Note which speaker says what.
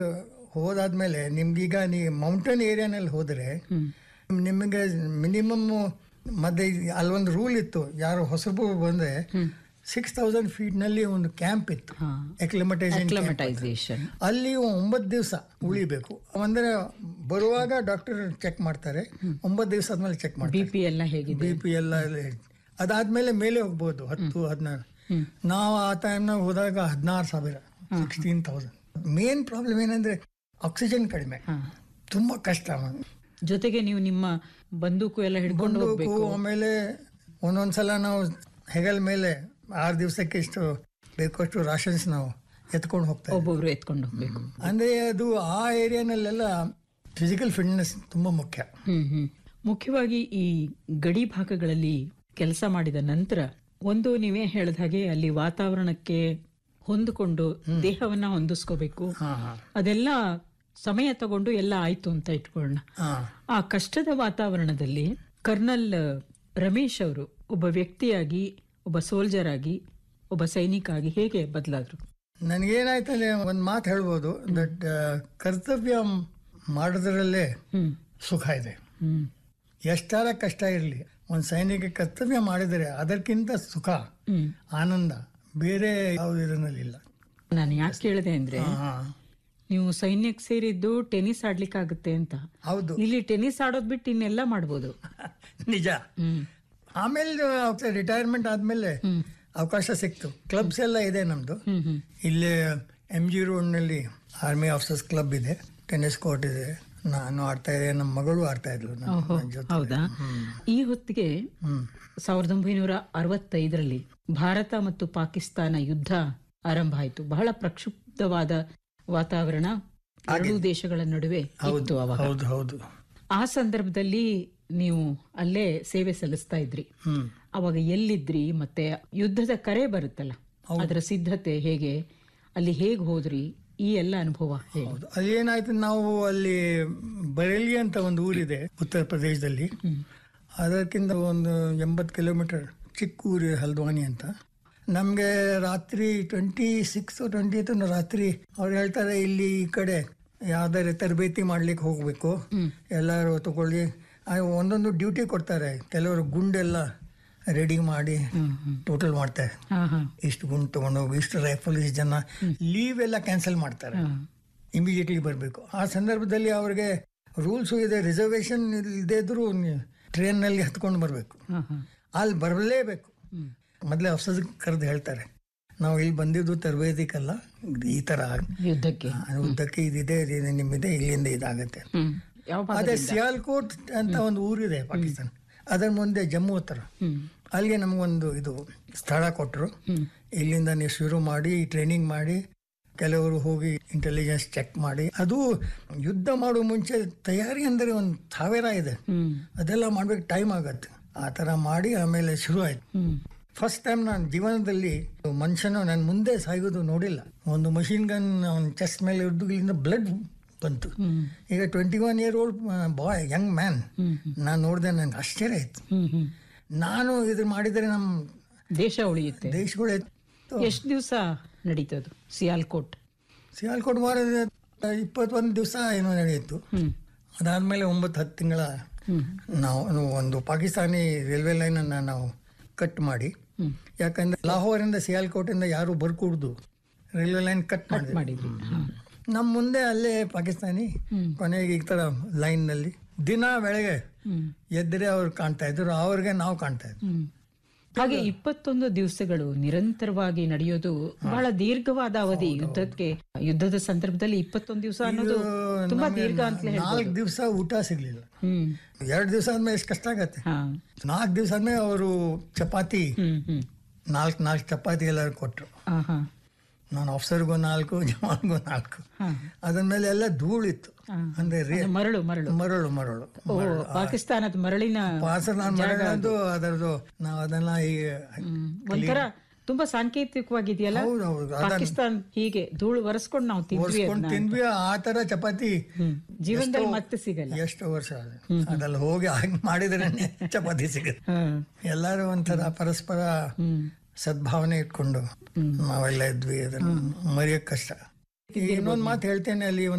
Speaker 1: ಹೋದಾದ್ಮೇಲೆ ನಿಮ್ಗೀಗ ನೀವು ಮೌಂಟೇನ್ ಏರಿಯಾನಲ್ಲಿ ಹೋದರೆ ನಿಮಗೆ ಮಿನಿಮಮ್ ಮತ್ತೆ ಅಲ್ಲೊಂದು ರೂಲ್ ಇತ್ತು ಯಾರು ಹೊಸಬರು ಬಂದ್ರೆ ಸಿಕ್ಸ್ ತೌಸಂಡ್ ಫೀಟ್ನಲ್ಲಿ ಒಂದು ಕ್ಯಾಂಪ್ ಇತ್ತು
Speaker 2: ಹಾ.
Speaker 1: ಎಕ್ಲಿಮಟೈಸೇಷನ್
Speaker 2: ಅಕ್ಲಮಟೈಸೇಷನ್
Speaker 1: ಅಲ್ಲಿ ಒಂಬತ್ತು ದಿವಸ ಉಳಿಬೇಕು ಅಂದ್ರೆ ಬರುವಾಗ ಡಾಕ್ಟರ್ ಚೆಕ್ ಮಾಡ್ತಾರೆ ಒಂಬತ್ತು ದಿವಸ ಆದ್ಮೇಲೆ ಚೆಕ್ ಮಾಡ್ತಾರೆ
Speaker 2: ಬಿ ಪಿ ಎಲ್ಲ ಹೇಗಿದೆ
Speaker 1: ಬಿ ಪಿ ಎಲ್ಲ ಅದಾದ್ಮೇಲೆ ಮೇಲೆ ಹೋಗ್ಬೋದು ಹತ್ತು ಹದಿನಾರು ನಾವು ಆ ಟೈಮ್ನಾಗ ಹೋದಾಗ ಹದಿನಾರು ಸಾವಿರ ಸಿಕ್ಸ್ಟೀನ್ ತೌಸಂಡ್ ಮೇನ್ ಪ್ರಾಬ್ಲಮ್ ಏನಂದ್ರೆ ಆಕ್ಸಿಜನ್ ಕಡಿಮೆ
Speaker 2: ಹಾ.
Speaker 1: ತುಂಬಾ ಕಷ್ಟ
Speaker 2: ಜೊತೆಗೆ ನೀವು ನಿಮ್ಮ ಬಂದೂಕು ಎಲ್ಲ ಹಿಡ್ಕೊಂಡು ಹೋಗ್ಬೇಕು
Speaker 1: ಬಂದೂಕು ಆಮೇಲೆ ಒಂದೊಂದ್ಸಲ ನಾವು ಹೆಗಲ್ ಮೇಲೆ ಆರು ದಿವಸಕ್ಕೆ ಇಷ್ಟು ಬೇಕಷ್ಟು ರಾಷನ್ಸ್ ನಾವು ಎತ್ಕೊಂಡು ಹೋಗ್ತಾ ಇದ್ವಿ.
Speaker 2: ಒಬ್ಬೊಬ್ರು ಎತ್ಕೊಂಡು ಹೋಗ್ಬೇಕು
Speaker 1: ಅಂದ್ರೆ ಅದು ಆ ಏರಿಯಾನಲ್ಲೆಲ್ಲ ಫಿಸಿಕಲ್ ಫಿಟ್ನೆಸ್ ತುಂಬಾ ಮುಖ್ಯ
Speaker 2: ಹ್ಮ್ ಹ್ಮ್ ಮುಖ್ಯವಾಗಿ ಈ ಗಡಿ ಭಾಗಗಳಲ್ಲಿ ಕೆಲಸ ಮಾಡಿದ ನಂತರ ಒಂದು ನೀವೇ ಹೇಳಿದ ಹಾಗೆ ಅಲ್ಲಿ ವಾತಾವರಣಕ್ಕೆ ಹೊಂದಿಕೊಂಡು ದೇಹವನ್ನ ಹೊಂದಿಸ್ಕೋಬೇಕು
Speaker 1: ಹಾ ಹಾ
Speaker 2: ಅದೆಲ್ಲ ಸಮಯ ತಗೊಂಡು ಎಲ್ಲ ಆಯ್ತು ಅಂತ ಇಟ್ಕೊಳ್ಳೋಣ
Speaker 1: ಹಾ
Speaker 2: ಆ ಕಷ್ಟದ ವಾತಾವರಣದಲ್ಲಿ ಕರ್ನಲ್ ರಮೇಶ್ ಅವರು ಒಬ್ಬ ವ್ಯಕ್ತಿಯಾಗಿ ಒಬ್ಬ ಸೋಲ್ಜರ್ ಆಗಿ ಒಬ್ಬ ಸೈನಿಕ ಆಗಿ ಹೇಗೆ ಬದಲಾದ್ರು
Speaker 1: ನನಗೇನಾಯ್ತಂದ್ರೆ ಒಂದು ಮಾತು ಹೇಳ್ಬೋದು ದಟ್ ಕರ್ತವ್ಯ ಮಾಡೋದ್ರಲ್ಲೇ
Speaker 2: ಹ್ಮ್
Speaker 1: ಸುಖ ಇದೆ
Speaker 2: ಹ್ಮ್
Speaker 1: ಎಷ್ಟಾರ ಕಷ್ಟ ಇರಲಿ ಒಂದು ಸೈನಿಕ ಕರ್ತವ್ಯ ಮಾಡಿದರೆ ಅದಕ್ಕಿಂತ ಸುಖ
Speaker 2: ಹ್ಮ್
Speaker 1: ಆನಂದ ಬೇರೆ ಯಾವ ಇದರಲ್ಲಿಲ್ಲ
Speaker 2: ನಾನು ಯಾಕೆ ಕೇಳಿದೆ ಅಂದ್ರೆ
Speaker 1: ಹಾ
Speaker 2: ನೀವು ಸೈನ್ಯಕ್ಕೆ ಸೇರಿದ್ದು ಟೆನ್ನಿಸ್ ಆಡ್ಲಿಕ್ಕೆ ಆಗುತ್ತೆ ಅಂತ
Speaker 1: ಹೌದು
Speaker 2: ಇಲ್ಲಿ ಟೆನ್ನಿಸ್ ಆಡೋದ್ ಬಿಟ್ಟು ಇನ್ನೆಲ್ಲ ಮಾಡ್ಬೋದು
Speaker 1: ನಿಜ
Speaker 2: ಹ್ಮ್
Speaker 1: ಆಮೇಲೆ ರಿಟೈರ್ಮೆಂಟ್ ಆದ್ಮೇಲೆ
Speaker 2: ಹ್ಮ್
Speaker 1: ಅವಕಾಶ ಸಿಕ್ತು ಕ್ಲಬ್ಸ್ ಎಲ್ಲ ಇದೆ ನಮ್ದು
Speaker 2: ಹ್ಮ್ ಹ್ಮ್
Speaker 1: ಇಲ್ಲೇ ಎಮ್ ಜಿ ರೋಡ್ನಲ್ಲಿ ಆರ್ಮಿ ಆಫೀಸರ್ಸ್ ಕ್ಲಬ್ ಇದೆ ಟೆನ್ನಿಸ್ ಕೋರ್ಟ್ ಇದೆ ನಾನು ಆಡ್ತಾ ಇದ್ದೆ ನಮ್ಮ ಮಗಳು ಆಡ್ತಾ ಇದ್ಲು ನನ್ನ
Speaker 2: ಓಹೋ
Speaker 1: ನನ್ನ ಜೊತೆ
Speaker 2: ಹೌದಾ ಈ ಹೊತ್ತಿಗೆ
Speaker 1: ಹ್ಮ್
Speaker 2: ಸಾವಿರದ ಒಂಬೈನೂರ ಅರವತ್ತೈದರಲ್ಲಿ ಭಾರತ ಮತ್ತು ಪಾಕಿಸ್ತಾನ ಯುದ್ಧ ಆರಂಭ ಆಯಿತು ಬಹಳ ಪ್ರಕ್ಷುಬ್ಧವಾದ ವಾತಾವರಣ ಎರಡೂ ದೇಶಗಳ ನಡುವೆ ಇತ್ತು ಅವಾಗ
Speaker 1: ಹೌದು ಹೌದು
Speaker 2: ಆ ಸಂದರ್ಭದಲ್ಲಿ ನೀವು ಅಲ್ಲೇ ಸೇವೆ ಸಲ್ಲಿಸ್ತಾ ಇದ್ರಿ
Speaker 1: ಹ್ಮ್
Speaker 2: ಅವಾಗ ಎಲ್ಲಿದ್ರಿ ಮತ್ತೆ ಯುದ್ಧದ ಕರೆ ಬರುತ್ತಲ್ಲ ಅದರ ಸಿದ್ಧತೆ ಹೇಗೆ ಅಲ್ಲಿ ಹೇಗೆ ಹೋದ್ರಿ ಈ ಎಲ್ಲ ಅನುಭವ ಹೇಗೆ
Speaker 1: ಹೌದು ಅದೇನಾಯ್ತು ನಾವು ಅಲ್ಲಿ ಬರೇಲಿ ಅಂತ ಒಂದು ಊರಿದೆ ಉತ್ತರ ಪ್ರದೇಶದಲ್ಲಿ ಅದಕ್ಕಿಂತ ಒಂದು ಎಂಬತ್ತು ಕಿಲೋಮೀಟರ್ ಚಿಕ್ಕ ಊರು ಹಲ್ದ್ವಾನಿ ಅಂತ ನಮಗೆ ರಾತ್ರಿ ಟ್ವೆಂಟಿ ಸಿಕ್ಸ್ ಟ್ವೆಂಟಿ ರಾತ್ರಿ ಅವ್ರು ಹೇಳ್ತಾರೆ ಇಲ್ಲಿ ಈ ಕಡೆ ಯಾವ್ದಾರು ತರಬೇತಿ ಮಾಡ್ಲಿಕ್ಕೆ ಹೋಗ್ಬೇಕು ಎಲ್ಲರೂ ತಗೊಳ್ಳಿ ಆ, ಒಂದೊಂದು ಡ್ಯೂಟಿ ಕೊಡ್ತಾರೆ ಕೆಲವರು ಗುಂಡೆಲ್ಲ ರೆಡಿ ಮಾಡಿ
Speaker 2: ಹ್ಮ್ ಹ್ಮ್
Speaker 1: ಟೋಟಲ್ ಮಾಡ್ತಾರೆ
Speaker 2: ಹಾ ಹಾ
Speaker 1: ಇಷ್ಟು ಗುಂಡು ತಗೊಂಡೋಗಿ ಇಷ್ಟು ರೈಫಲ್ ಇಷ್ಟು ಜನ ಲೀವ್ ಎಲ್ಲ ಕ್ಯಾನ್ಸಲ್ ಮಾಡ್ತಾರೆ
Speaker 2: ಹಾ
Speaker 1: ಇಮಿಡಿಯೇಟ್ಲಿ ಬರಬೇಕು ಆ ಸಂದರ್ಭದಲ್ಲಿ ಅವ್ರಿಗೆ ರೂಲ್ಸು ಇದೆ ರಿಸರ್ವೇಶನ್ ಇಲ್ಲದೇ ಇದ್ರೂ ಟ್ರೈನ್ನಲ್ಲಿ ಹತ್ಕೊಂಡು ಬರಬೇಕು
Speaker 2: ಹಾ ಹಾ
Speaker 1: ಅಲ್ಲಿ ಬರಲೇಬೇಕು
Speaker 2: ಹ್ಮ್
Speaker 1: ಮೊದಲೇ ಅಫ್ಸರ್ ಕರೆದು ಹೇಳ್ತಾರೆ ನಾವು ಇಲ್ಲಿ ಬಂದಿದ್ದು ತರಬೇತಿಕಲ್ಲ ಇದು ಈ ಥರ
Speaker 2: ಯುದ್ಧಕ್ಕೆ
Speaker 1: ಉದ್ದಕ್ಕೆ ಇದಿದೆ ಇದು ನಿಮ್ಮಿದೆ ಇಲ್ಲಿಂದ ಇದಾಗುತ್ತೆ
Speaker 2: ಹ್ಮ್ ಯಾವ ಭಾಗ
Speaker 1: ಅದೇ ಸಿಯಾಲ್ಕೋಟ್ ಅಂತ ಒಂದು ಊರಿದೆ ಪಾಕಿಸ್ತಾನ ಅದರ ಮುಂದೆ ಜಮ್ಮು ಹತ್ರ
Speaker 2: ಹ್ಮ್
Speaker 1: ಅಲ್ಲಿಗೆ ನಮಗೊಂದು ಇದು ಸ್ಥಳ ಕೊಟ್ಟರು
Speaker 2: ಹ್ಮ್
Speaker 1: ಇಲ್ಲಿಂದ ನೀವು ಶುರು ಮಾಡಿ ಟ್ರೈನಿಂಗ್ ಮಾಡಿ ಕೆಲವರು ಹೋಗಿ ಇಂಟೆಲಿಜೆನ್ಸ್ ಚೆಕ್ ಮಾಡಿ ಅದು ಯುದ್ಧ ಮಾಡುವ ಮುಂಚೆ ತಯಾರಿ ಅಂದರೆ ಒಂದು ಸಾವಿರ ಇದೆ
Speaker 2: ಹ್ಮ್
Speaker 1: ಅದೆಲ್ಲ ಮಾಡ್ಬೇಕು ಟೈಮ್ ಆಗತ್ತೆ ಆ ಥರ ಮಾಡಿ ಆಮೇಲೆ ಶುರು ಆಯ್ತು
Speaker 2: ಹ್ಮ್
Speaker 1: ಫಸ್ಟ್ ಟೈಮ್ ನಾನು ಜೀವನದಲ್ಲಿ ಮನುಷ್ಯನ ನನ್ನ ಮುಂದೆ ಸಾಯೋದು ನೋಡಿಲ್ಲ ಒಂದು ಮಷಿನ್ ಗನ್ ಅವನ ಚೆಸ್ಟ್ ಮೇಲೆ ಹಿಡಿದು ಇಲ್ಲಿಂದ ಬ್ಲಡ್ ಬಂತು
Speaker 2: ಹ್ಮ್
Speaker 1: ಈಗ twenty one year old boy young man
Speaker 2: hmm
Speaker 1: ನಾನು ನೋಡಿದೆ ನನಗೆ ಆಶ್ಚರ್ಯ ಆಯ್ತು
Speaker 2: ಹ್ಮ್ ಹ್ಮ್
Speaker 1: ನಾನು ಇದು ಮಾಡಿದರೆ ನಮ್ಮ
Speaker 2: ದೇಶ ಉಳಿಯುತ್ತೆ
Speaker 1: ದೇಶಗಳು
Speaker 2: ಎಷ್ಟು ದಿವಸ ನಡೀತದು ಸಿಯಾಲ್ಕೋಟ್
Speaker 1: ಸಿಯಾಲ್ಕೋಟ್ ವಾರದ ಇಪ್ಪತ್ತೊಂದು ದಿವಸ ಏನೋ ನಡೆಯಿತು
Speaker 2: ಹ್ಮ್
Speaker 1: ಅದಾದಮೇಲೆ ಒಂಬತ್ತು ಹತ್ತು ತಿಂಗಳ
Speaker 2: ಹ್ಮ್
Speaker 1: ನಾವು ಒಂದು ಪಾಕಿಸ್ತಾನಿ ರೈಲ್ವೆ ಲೈನನ್ನು ನಾವು ಕಟ್ ಮಾಡಿ
Speaker 2: ಹ್ಮ್
Speaker 1: ಯಾಕಂದ್ರೆ ಲಾಹೋರಿಂದ ಸಿಯಾಲ್ಕೋಟಿಂದ ಯಾರು ಬರ್ಕೂಡ್ದು ರೈಲ್ವೆ ಲೈನ್ ಕಟ್ ಮಾಡಿದ್ರು
Speaker 2: ಮಾಡಿದ್ರಿ ಹಾ.
Speaker 1: ನಮ್ಮ ಮುಂದೆ ಅಲ್ಲೇ ಪಾಕಿಸ್ತಾನಿ
Speaker 2: ಹ್ಮ್.
Speaker 1: ಕೊನೆಗೆ ಈ ಥರ ಲೈನ್ನಲ್ಲಿ ದಿನ ಬೆಳಗ್ಗೆ
Speaker 2: ಹ್ಮ್
Speaker 1: ಎದ್ದರೆ ಅವ್ರು ಕಾಣ್ತಾ ಇದ್ರು ಅವ್ರಿಗೆ ನಾವು ಕಾಣ್ತಾ ಇದ್ವಿ
Speaker 2: ಹ್ಮ್ ಹಾಗೆ ಇಪ್ಪತ್ತೊಂದು ದಿವಸಗಳು ನಿರಂತರವಾಗಿ ನಡೆಯೋದು ಬಹಳ ದೀರ್ಘವಾದ ಅವಧಿ ಯುದ್ಧಕ್ಕೆ ಯುದ್ಧದ ಸಂದರ್ಭದಲ್ಲಿ ಇಪ್ಪತ್ತೊಂದು ದಿವಸ ಅನ್ನೋದು ತುಂಬಾ ದೀರ್ಘ ಅಂತಲೇ ಹೇಳ್ಬೋದು
Speaker 1: ನಾಲ್ಕು ದಿವಸ ಊಟ ಸಿಗ್ಲಿಲ್ಲ
Speaker 2: ಹ್ಮ್
Speaker 1: ಎರಡು ದಿವಸ ಆದ್ಮೇಲೆ ಎಷ್ಟು ಕಷ್ಟ ಆಗತ್ತೆ
Speaker 2: ಹಾ
Speaker 1: ನಾಲ್ಕು ದಿವಸ ಆದ್ಮೇಲೆ ಅವರು ಚಪಾತಿ
Speaker 2: ಹ್ಮ್ ಹ್ಮ್
Speaker 1: ನಾಲ್ಕು ನಾಲ್ಕು ಚಪಾತಿ ಎಲ್ಲರೂ ಕೊಟ್ಟರು
Speaker 2: ಹಾ ಹಾ
Speaker 1: ನಾನು ಆಫೀಸರ್ಗೂ ನಾಲ್ಕು ಜವಾನ್ಗೂ ನಾಲ್ಕು
Speaker 2: ಹಾ
Speaker 1: ಅದ್ಮೇಲೆ ಎಲ್ಲ ಧೂಳಿತ್ತು
Speaker 2: ಹಾ.
Speaker 1: ಅಂದ್ರೆ ರೇ
Speaker 2: ಅದು ಮರಳು ಮರಳು
Speaker 1: ಮರಳು ಮರಳು
Speaker 2: ಓ ಪಾಕಿಸ್ತಾನದ ಮರಳಿನ
Speaker 1: ಪಾಸ ನಾನು ಮರಳದು ಅದರದ್ದು ನಾವು ಅದನ್ನ ಈ
Speaker 2: ಹ್ಮ್. ಒಂಥರ ತುಂಬಾ ಸಾಂಕೇತಿಕವಾಗಿದೆಯಲ್ಲ
Speaker 1: ಹೌದು ಹೌದು
Speaker 2: ಪಾಕಿಸ್ತಾನ ಹೀಗೆ ಧೂಳು ಒರೆಸ್ಕೊಂಡು ನಾವು ತಿಂದ್ವಿ
Speaker 1: ಒರ್ಸ್ಕೊಂಡು
Speaker 2: ಅದನ್ನ
Speaker 1: ತಿಂದ್ವಿ ಆ ತರ ಚಪಾತಿ
Speaker 2: ಹ್ಮ್ ಜೀವನದಲ್ಲಿ ಮತ್ತೆ ಸಿಗಲ್ಲ
Speaker 1: ಎಷ್ಟು ವರ್ಷ ಆದ ಅದ್ರಲ್ಲಿ ಹೋಗಿ ಹಾಗೆ ಮಾಡಿದ್ರೆ ಚಪಾತಿ ಸಿಗುತ್ತೆ
Speaker 2: ಹಾ
Speaker 1: ಎಲ್ಲರೂ ಒಂಥರ ಪರಸ್ಪರ
Speaker 2: ಹ್ಮ್
Speaker 1: ಸದ್ಭಾವನೆ ಇಟ್ಕೊಂಡು ನಾವೆಲ್ಲ ಇದ್ವಿ ಅದನ್ನ ಮರೆಯೋಕ್ ಕಷ್ಟ ಇನ್ನೊಂದು ಮಾತು ಹೇಳ್ತೇನೆ ಅಲ್ಲಿ